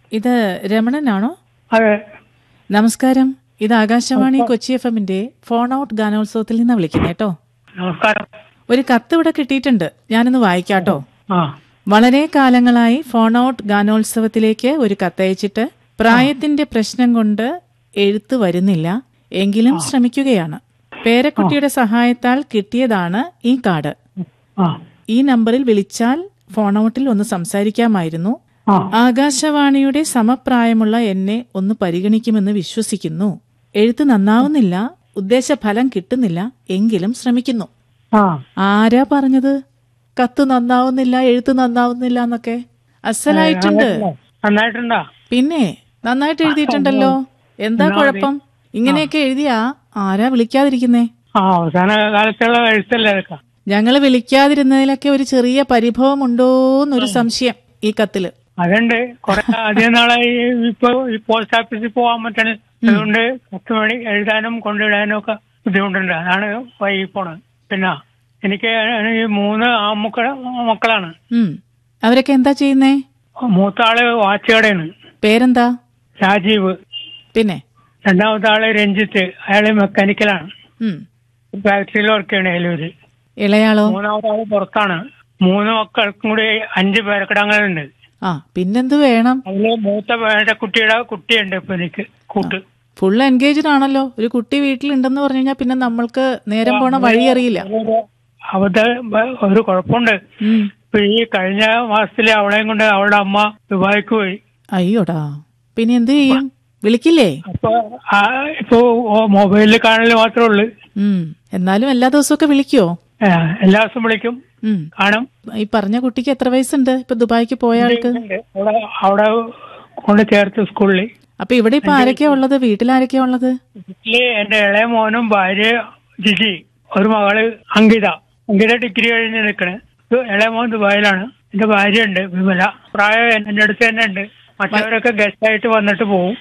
ഇത് രമണനാണോ അതെ നമസ്കാരം ഇത് ആകാശവാണി കൊച്ചി എഫ് എമ്മിന്റെ ഫോൺ ഔട്ട് ഗാനോത്സവത്തിൽ നിന്നാ വിളിക്കുന്നത് കേട്ടോ നമസ്കാരം ഒരു കത്ത് ഇവിടെ കിട്ടിയിട്ടുണ്ട് ഞാനൊന്ന് വായിക്കാട്ടോ ആ വളരെ കാലങ്ങളായി ഫോൺ ഔട്ട് ഗാനോത്സവത്തിലേക്ക് ഒരു കത്തയച്ചിട്ട് പ്രായത്തിന്റെ പ്രശ്നം കൊണ്ട് എഴുത്ത് വരുന്നില്ല എങ്കിലും ശ്രമിക്കുകയാണ് പേരക്കുട്ടിയുടെ സഹായത്താൽ കിട്ടിയതാണ് ഈ കാർഡ് ആ ഈ നമ്പറിൽ വിളിച്ചാൽ ഫോൺ ഔട്ടിൽ ഒന്ന് സംസാരിക്കാമായിരുന്നു ആ ആകാശവാണിയുടെ സമപ്രായമുള്ള എന്നെ ഒന്ന് പരിഗണിക്കുമെന്ന് വിശ്വസിക്കുന്നു എഴുത്ത് നന്നാവുന്നില്ല ഉദ്ദേശഫലം കിട്ടുന്നില്ല എങ്കിലും ശ്രമിക്കുന്നു ആ ആരാ പറഞ്ഞത് കത്ത് നന്നാവുന്നില്ല എഴുത്ത് നന്നാവുന്നില്ല എന്നൊക്കെ അസലായിട്ടുണ്ട് നന്നായിട്ടുണ്ടോ പിന്നെ നന്നായിട്ട് എഴുതിയിട്ടുണ്ടല്ലോ എന്താ കുഴപ്പം ഇങ്ങനെയൊക്കെ എഴുതിയാ ആരാ വിളിക്കാതിരിക്കുന്നേ ആ അവസാന കാലത്തുള്ള എഴുത്തല്ലേ അതൊക്കെ ഞങ്ങള് വിളിക്കാതിരുന്നതിലൊക്കെ ഒരു ചെറിയ പരിഭവം ഉണ്ടോന്നൊരു സംശയം ഈ കത്തില് അതുണ്ട് കുറെ അധികം നാളായി ഇപ്പൊ ഈ പോസ്റ്റ് ഓഫീസിൽ പോകാൻ പറ്റണ അതുകൊണ്ട് പത്ത് മണി എഴുതാനും കൊണ്ടിടാനും ഒക്കെ ബുദ്ധിമുട്ടുണ്ട് അതാണ് വൈകി പോണത് പിന്നെ എനിക്ക് ഈ മൂന്ന് ആമക്കള മക്കളാണ് ഉം അവരൊക്കെ എന്താ ചെയ്യുന്നേ മൂത്ത ആള് വാച്ച് കടയാണ് പേരെന്താ രാജീവ് പിന്നെ രണ്ടാമത്തെ ആള് രഞ്ജിത്ത് അയാള് മെക്കാനിക്കലാണ് ഉം ഫാക്ടറിയിൽ വർക്ക് ചെയ്യണ ഏലൂര് ഇളയാളോ മൂന്നാമത്തെ ആള് പുറത്താണ് മൂന്ന് മക്കൾക്കും കൂടി അഞ്ച് പേരക്കിടങ്ങളുണ്ട് ആ പിന്നെന്ത് വേണം അതില് മൂത്ത പേരുടെ കുട്ടിയുടെ കുട്ടിയുണ്ട് ഇപ്പൊ എനിക്ക് കൂട്ട് ഫുൾ എൻഗേജ്ഡ് ആണല്ലോ ഒരു കുട്ടി വീട്ടിലുണ്ടെന്ന് പറഞ്ഞു കഴിഞ്ഞാൽ പിന്നെ നമ്മൾക്ക് നേരം പോണ വഴി അറിയില്ല അവരുടെ ഒരു കുഴപ്പമുണ്ട് ഉം ഇപ്പൊ ഈ കഴിഞ്ഞ മാസത്തില് അവളെയും കൊണ്ട് അവളുടെ അമ്മ ദുബായിക്ക് പോയി അയ്യോടാ പിന്നെ എന്ത് ചെയ്യും വിളിക്കില്ലേ അപ്പൊ ആ ഇപ്പൊ മൊബൈലിൽ കാണല് മാത്രമേ ഉള്ളൂ ഉം എന്നാലും എല്ലാ ദിവസമൊക്കെ വിളിക്കുവോ ആ, എല്ലാ ദിവസവും വിളിക്കും ഉം കാണും ഈ പറഞ്ഞ കുട്ടിക്ക് എത്ര വയസ്സുണ്ട് ഇപ്പൊ ദുബായിക്ക് പോയ ആൾക്ക് അവിടെ അവിടെ കൊണ്ട് ചേർത്ത് സ്കൂളിൽ അപ്പൊ ഇവിടെ ഇപ്പൊ ആരൊക്കെയാ ഉള്ളത് വീട്ടിലാരൊക്കെയാ ഉള്ളത് വീട്ടില് എന്റെ ഇളയ മോനും ഭാര്യ ജിജി ഒരു മകള് അങ്കിത അങ്കിത ഡിഗ്രി കഴിഞ്ഞ് നിൽക്കണ് ഇത് ഇളയ മോൻ ദുബായിലാണ് എന്റെ ഭാര്യ ഉണ്ട് വിമല പ്രായം എന്റെ അടുത്ത് തന്നെ ഉണ്ട് മറ്റവരൊക്കെ ഗസ്റ്റ് ആയിട്ട് വന്നിട്ട് പോകും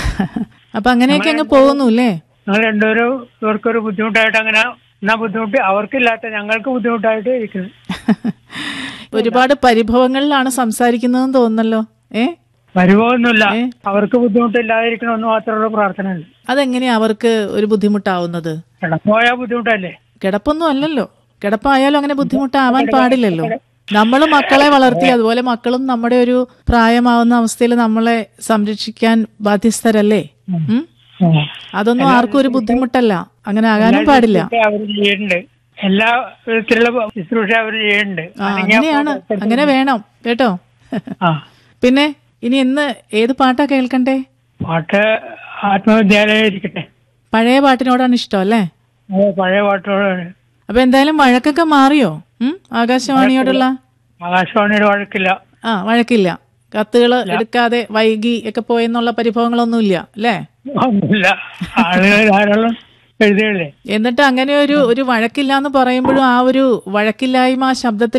അപ്പൊ അങ്ങനെയൊക്കെ അങ്ങ് പോകുന്നു അല്ലേ ഞങ്ങൾ രണ്ടുപേരും ഇവർക്കൊരു ബുദ്ധിമുട്ടായിട്ട് അങ്ങനെ എന്നാ ബുദ്ധിമുട്ട് അവർക്കില്ലാത്ത ഞങ്ങൾക്ക് ബുദ്ധിമുട്ടായിട്ട് ഇരിക്കുന്നു ഒരുപാട് പരിഭവങ്ങളിലാണ് സംസാരിക്കുന്നതെന്ന് തോന്നുന്നല്ലോ ഏ വരുമോന്നുമില്ല ഏ? അവർക്ക് ബുദ്ധിമുട്ടില്ലാതിരിക്കണമെന്ന് മാത്രമുള്ള പ്രാർത്ഥനയുള്ളൂ അതെങ്ങനെയാ അവർക്ക് ഒരു ബുദ്ധിമുട്ടാവുന്നത് കിടന്നുപോയാൽ ബുദ്ധിമുട്ടല്ലേ കിടപ്പൊന്നും അല്ലല്ലോ കിടപ്പായാലും അങ്ങനെ ബുദ്ധിമുട്ടാവാൻ പാടില്ലല്ലോ നമ്മൾ മക്കളെ വളർത്തി അതുപോലെ മക്കളും നമ്മുടെ ഒരു പ്രായമാവുന്ന അവസ്ഥയിൽ നമ്മളെ സംരക്ഷിക്കാൻ ബാധ്യസ്ഥരല്ലേ ഉം? ഉം. അതൊന്നും ആർക്കും ഒരു ബുദ്ധിമുട്ടല്ല അങ്ങനെ ആകാനും പാടില്ല അവർ ചെയ്യുന്നുണ്ട് എല്ലാ വിധത്തിലുള്ള ശുശ്രൂഷ അവർ ചെയ്യുന്നുണ്ട് ആ അങ്ങനെയാണ് അങ്ങനെ വേണം കേട്ടോ ആ പിന്നെ ഇനി ഇന്ന് ഏത് പാട്ടാ കേൾക്കണ്ടേ പാട്ട് ആത്മവിദ്യാലയം ഇരിക്കട്ടെ പഴയ പാട്ടിനോടാണ് ഇഷ്ടം അല്ലേ അത് പഴയ പാട്ടുകളാണ് അപ്പൊ എന്തായാലും വഴക്കൊക്കെ മാറിയോ ഉം ആകാശവാണിയോടുള്ള ആകാശവാണിയുടെ വഴക്കില്ല ആ വഴക്കില്ല കത്തുകൾ എടുക്കാതെ വൈകി ഒക്കെ പോയെന്നുള്ള പരിഭവങ്ങളൊന്നുമില്ല അല്ലേ ഒന്നുമില്ല ആളുകൾ ധാരാളം എഴുതിയല്ലേ എന്നിട്ട് അങ്ങനെ ഒരു ഒരു വഴക്കില്ല എന്ന് പറയുമ്പോഴും ആ ഒരു വഴക്കില്ലായ്മ ആ ശബ്ദത്തിൽ